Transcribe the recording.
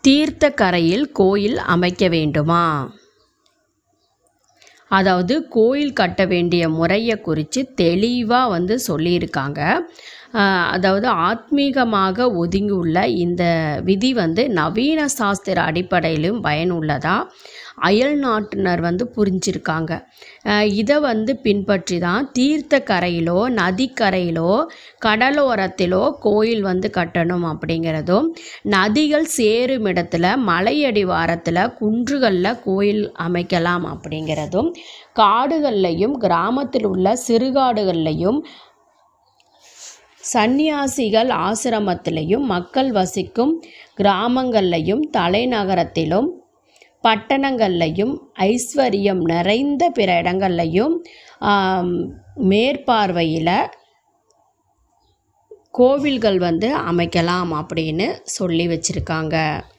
தீர்த்தக்கரையில் கோயில் அமைக்க வேண்டுமா அதாவது கோயில் கட்ட வேண்டிய முறையை குறித்து தெளிவாக வந்து சொல்லியிருக்காங்க ஆஹ் அதாவது ஆத்மீகமாக ஒதுங்கியுள்ள இந்த விதி வந்து நவீன சாஸ்திர அடிப்படையிலும் பயனுள்ளதா அயல் நாட்டினர் வந்து புரிஞ்சிருக்காங்க ஆஹ் இதை வந்து பின்பற்றி தான் தீர்த்த கரையிலோ நதிக்கரையிலோ கடலோரத்திலோ கோயில் வந்து கட்டணும் அப்படிங்கிறதும் நதிகள் சேரும் இடத்துல மலையடிவாரத்தில் குன்றுகளில் கோயில் அமைக்கலாம் அப்படிங்கிறதும் காடுகள்லையும் கிராமத்தில் உள்ள சிறுகாடுகள்லையும் சந்நியாசிகள் ஆசிரமத்திலையும் மக்கள் வசிக்கும் கிராமங்கள்லையும் தலைநகரத்திலும் பட்டணங்கள்லையும் ஐஸ்வர்யம் நிறைந்த பிற இடங்கள்லையும் ஆம், மேற்பார்வையில் கோவில்கள் வந்து அமைக்கலாம் அப்படின்னு சொல்லி வச்சுருக்காங்க